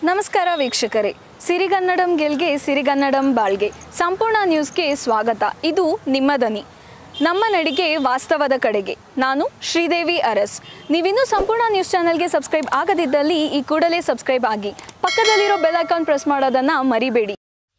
ನಮಸ್ಕಾರ ವೀಕ್ಷಕರೇ ಸಿರಿಗನ್ನಡಂ ಗೆಲ್ಗೆ ಸಿರಿಗನ್ನಡಂ ಬಾಳ್ಗೆ ಸಂಪೂರ್ಣ ನ್ಯೂಸ್ಗೆ ಸ್ವಾಗತ ಇದು ನಿಮ್ಮ ದನಿ ನಮ್ಮ ನಡಿಗೆ ವಾಸ್ತವದ ಕಡೆಗೆ ನಾನು ಶ್ರೀದೇವಿ ಅರಸ್ ನೀವಿನ್ನೂ ಸಂಪೂರ್ಣ ನ್ಯೂಸ್ ಚಾನೆಲ್ಗೆ ಸಬ್ಸ್ಕ್ರೈಬ್ ಆಗದಿದ್ದಲ್ಲಿ ಈ ಕೂಡಲೇ ಸಬ್ಸ್ಕ್ರೈಬ್ ಆಗಿ ಪಕ್ಕದಲ್ಲಿರೋ ಬೆಲ್ ಐಕಾನ್ ಪ್ರೆಸ್ ಮಾಡೋದನ್ನು ಮರಿಬೇಡಿ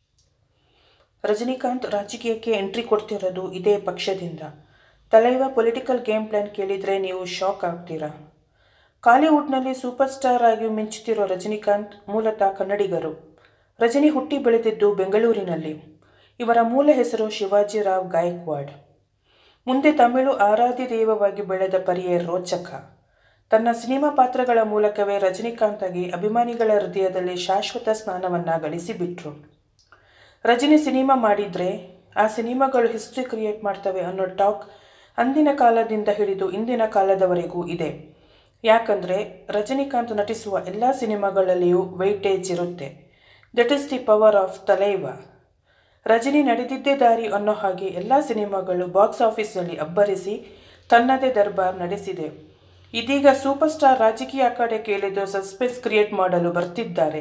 ರಜನಿಕಾಂತ್ ರಾಜಕೀಯಕ್ಕೆ ಎಂಟ್ರಿ ಕೊಡ್ತಿರೋದು ಇದೇ ಪಕ್ಷದಿಂದ ತಲೈವ ಪೊಲಿಟಿಕಲ್ ಗೇಮ್ ಪ್ಲಾನ್ ಕೇಳಿದರೆ ನೀವು ಶಾಕ್ ಆಗ್ತೀರಾ ಕಾಲಿವುಡ್ನಲ್ಲಿ ಸೂಪರ್ ಸ್ಟಾರ್ ಆಗಿ ಮಿಂಚುತ್ತಿರೋ ರಜನಿಕಾಂತ್ ಮೂಲತಃ ಕನ್ನಡಿಗರು ರಜನಿ ಹುಟ್ಟಿ ಬೆಳೆದಿದ್ದು ಬೆಂಗಳೂರಿನಲ್ಲಿ ಇವರ ಮೂಲ ಹೆಸರು ಶಿವಾಜಿರಾವ್ ಗಾಯಕ್ವಾಡ್ ಮುಂದೆ ತಮಿಳು ಆರಾಧ್ಯ ದೈವವಾಗಿ ಬೆಳೆದ ಪರಿಯೇ ರೋಚಕ ತನ್ನ ಸಿನಿಮಾ ಪಾತ್ರಗಳ ಮೂಲಕವೇ ರಜನಿಕಾಂತ್ ಆಗಿ ಅಭಿಮಾನಿಗಳ ಹೃದಯದಲ್ಲಿ ಶಾಶ್ವತ ಸ್ಥಾನವನ್ನು ಗಳಿಸಿಬಿಟ್ರು ರಜನಿ ಸಿನಿಮಾ ಮಾಡಿದರೆ ಆ ಸಿನಿಮಾಗಳು ಹಿಸ್ಟ್ರಿ ಕ್ರಿಯೇಟ್ ಮಾಡ್ತವೆ ಅನ್ನೋ ಟಾಕ್ ಅಂದಿನ ಕಾಲದಿಂದ ಹಿಡಿದು ಇಂದಿನ ಕಾಲದವರೆಗೂ ಇದೆ ಯಾಕಂದರೆ ರಜನಿಕಾಂತ್ ನಟಿಸುವ ಎಲ್ಲ ಸಿನಿಮಾಗಳಲ್ಲಿಯೂ ವೈಟೇಜ್ ಇರುತ್ತೆ that is the power of Thalaiva Rajini ನಡೆದಿದ್ದೇ ದಾರಿ ಅನ್ನೋ ಹಾಗೆ ಎಲ್ಲ ಸಿನಿಮಾಗಳು ಬಾಕ್ಸ್ ಆಫೀಸ್ನಲ್ಲಿ ಅಬ್ಬರಿಸಿ ತನ್ನದೇ ದರ್ಬಾರ್ ನಡೆಸಿದೆ ಇದೀಗ ಸೂಪರ್ ಸ್ಟಾರ್ ರಾಜಕೀಯ ಕಡೆ ಕೇಳಿದ್ದು ಸಸ್ಪೆನ್ಸ್ ಕ್ರಿಯೇಟ್ ಮಾಡಲು ಬರ್ತಿದ್ದಾರೆ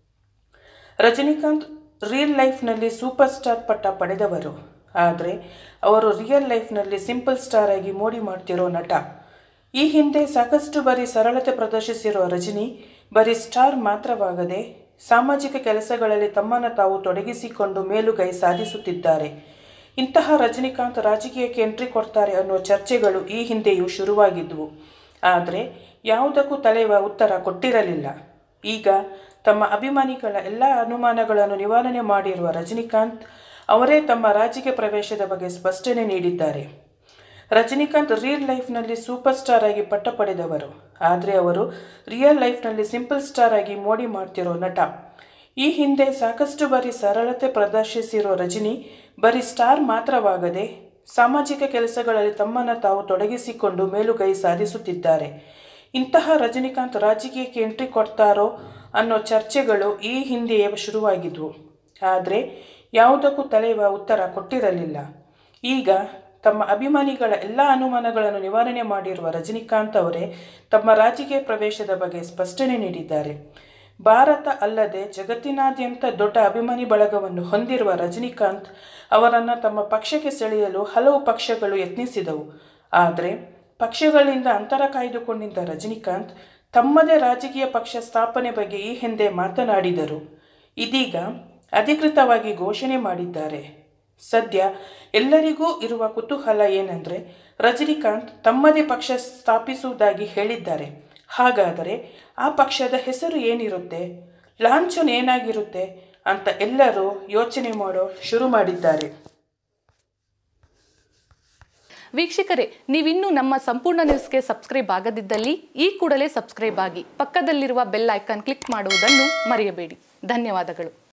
ರಜನಿಕಾಂತ್ ರಿಯಲ್ ಲೈಫ್ನಲ್ಲಿ ಸೂಪರ್ ಸ್ಟಾರ್ ಪಟ್ಟ ಪಡೆದವರು ಆದರೆ ಅವರು ರಿಯಲ್ ಲೈಫ್ನಲ್ಲಿ ಸಿಂಪಲ್ ಸ್ಟಾರ್ ಆಗಿ ಮೋಡಿ ಮಾಡ್ತಿರೋ ನಟ ಈ ಹಿಂದೆ ಸಾಕಷ್ಟು ಬಾರಿ ಸರಳತೆ ಪ್ರದರ್ಶಿಸಿರೋ ರಜನಿ ಬರೀ ಸ್ಟಾರ್ ಮಾತ್ರವಾಗದೆ ಸಾಮಾಜಿಕ ಕೆಲಸಗಳಲ್ಲಿ ತಮ್ಮನ್ನು ತಾವು ತೊಡಗಿಸಿಕೊಂಡು ಮೇಲುಗೈ ಸಾಧಿಸುತ್ತಿದ್ದಾರೆ ಇಂತಹ ರಜನಿಕಾಂತ್ ರಾಜಕೀಯಕ್ಕೆ ಎಂಟ್ರಿ ಕೊಡ್ತಾರೆ ಅನ್ನೋ ಚರ್ಚೆಗಳು ಈ ಹಿಂದೆಯೂ ಶುರುವಾಗಿದ್ವು ಆದರೆ ಯಾವುದಕ್ಕೂ ತಲೆವ ಉತ್ತರ ಕೊಟ್ಟಿರಲಿಲ್ಲ ಈಗ ತಮ್ಮ ಅಭಿಮಾನಿಗಳ ಎಲ್ಲ ಅನುಮಾನಗಳನ್ನು ನಿವಾರಣೆ ಮಾಡಿರುವ ರಜನಿಕಾಂತ್ ಅವರೇ ತಮ್ಮ ರಾಜಕೀಯ ಪ್ರವೇಶದ ಬಗ್ಗೆ ಸ್ಪಷ್ಟನೆ ನೀಡಿದ್ದಾರೆ ರಜನಿಕಾಂತ್ ರಿಯಲ್ ಲೈಫ್ನಲ್ಲಿ ಸೂಪರ್ ಸ್ಟಾರ್ ಆಗಿ ಪಟ್ಟ ಪಡೆದವರು ಆದರೆ ಅವರು ರಿಯಲ್ ಲೈಫ್ನಲ್ಲಿ ಸಿಂಪಲ್ ಸ್ಟಾರ್ ಆಗಿ ಮೋಡಿ ಮಾಡ್ತಿರೋ ನಟ ಈ ಹಿಂದೆ ಸಾಕಷ್ಟು ಬಾರಿ ಸರಳತೆ ಪ್ರದರ್ಶಿಸಿರೋ ರಜನಿ ಬರೀ ಸ್ಟಾರ್ ಮಾತ್ರವಾಗದೆ ಸಾಮಾಜಿಕ ಕೆಲಸಗಳಲ್ಲಿ ತಮ್ಮನ್ನು ತಾವು ತೊಡಗಿಸಿಕೊಂಡು ಮೇಲುಗೈ ಸಾಧಿಸುತ್ತಿದ್ದಾರೆ ಇಂತಹ ರಜನಿಕಾಂತ್ ರಾಜಕೀಯಕ್ಕೆ ಎಂಟ್ರಿ ಕೊಡ್ತಾರೋ ಅನ್ನೋ ಚರ್ಚೆಗಳು ಈ ಹಿಂದೆಯೇ ಶುರುವಾಗಿದ್ವು ಆದರೆ ಯಾವುದಕ್ಕೂ ತಲೆವ ಉತ್ತರ ಕೊಟ್ಟಿರಲಿಲ್ಲ ಈಗ ತಮ್ಮ ಅಭಿಮಾನಿಗಳ ಎಲ್ಲ ಅನುಮಾನಗಳನ್ನು ನಿವಾರಣೆ ಮಾಡಿರುವ ರಜನಿಕಾಂತ್ ಅವರೇ ತಮ್ಮ ರಾಜಕೀಯ ಪ್ರವೇಶದ ಬಗ್ಗೆ ಸ್ಪಷ್ಟನೆ ನೀಡಿದ್ದಾರೆ ಭಾರತ ಅಲ್ಲದೆ ಜಗತ್ತಿನಾದ್ಯಂತ ದೊಡ್ಡ ಅಭಿಮಾನಿ ಬಳಗವನ್ನು ಹೊಂದಿರುವ ರಜನಿಕಾಂತ್ ಅವರನ್ನು ತಮ್ಮ ಪಕ್ಷಕ್ಕೆ ಸೆಳೆಯಲು ಹಲವು ಪಕ್ಷಗಳು ಯತ್ನಿಸಿದವು ಆದರೆ ಪಕ್ಷಗಳಿಂದ ಅಂತರ ಕಾಯ್ದುಕೊಂಡಿದ್ದ ರಜನಿಕಾಂತ್ ತಮ್ಮದೇ ರಾಜಕೀಯ ಪಕ್ಷ ಸ್ಥಾಪನೆ ಬಗ್ಗೆ ಈ ಹಿಂದೆ ಮಾತನಾಡಿದರು ಇದೀಗ ಅಧಿಕೃತವಾಗಿ ಘೋಷಣೆ ಮಾಡಿದ್ದಾರೆ ಸದ್ಯ ಎಲ್ಲರಿಗೂ ಇರುವ ಕುತೂಹಲ ಏನೆಂದರೆ ರಜನಿಕಾಂತ್ ತಮ್ಮದೇ ಪಕ್ಷ ಸ್ಥಾಪಿಸುವುದಾಗಿ ಹೇಳಿದ್ದಾರೆ ಹಾಗಾದರೆ ಆ ಪಕ್ಷದ ಹೆಸರು ಏನಿರುತ್ತೆ ಲಾಂಛನ ಏನಾಗಿರುತ್ತೆ ಅಂತ ಎಲ್ಲರೂ ಯೋಚನೆ ಮಾಡೋ ಶುರು ಮಾಡಿದ್ದಾರೆ ವೀಕ್ಷಕರೇ ನೀವಿನ್ನೂ ನಮ್ಮ ಸಂಪೂರ್ಣ ನ್ಯೂಸ್ಗೆ ಸಬ್ಸ್ಕ್ರೈಬ್ ಆಗದಿದ್ದಲ್ಲಿ ಈ ಕೂಡಲೇ ಸಬ್ಸ್ಕ್ರೈಬ್ ಆಗಿ ಪಕ್ಕದಲ್ಲಿರುವ ಬೆಲ್ ಐಕಾನ್ ಕ್ಲಿಕ್ ಮಾಡುವುದನ್ನು ಮರೆಯಬೇಡಿ ಧನ್ಯವಾದಗಳು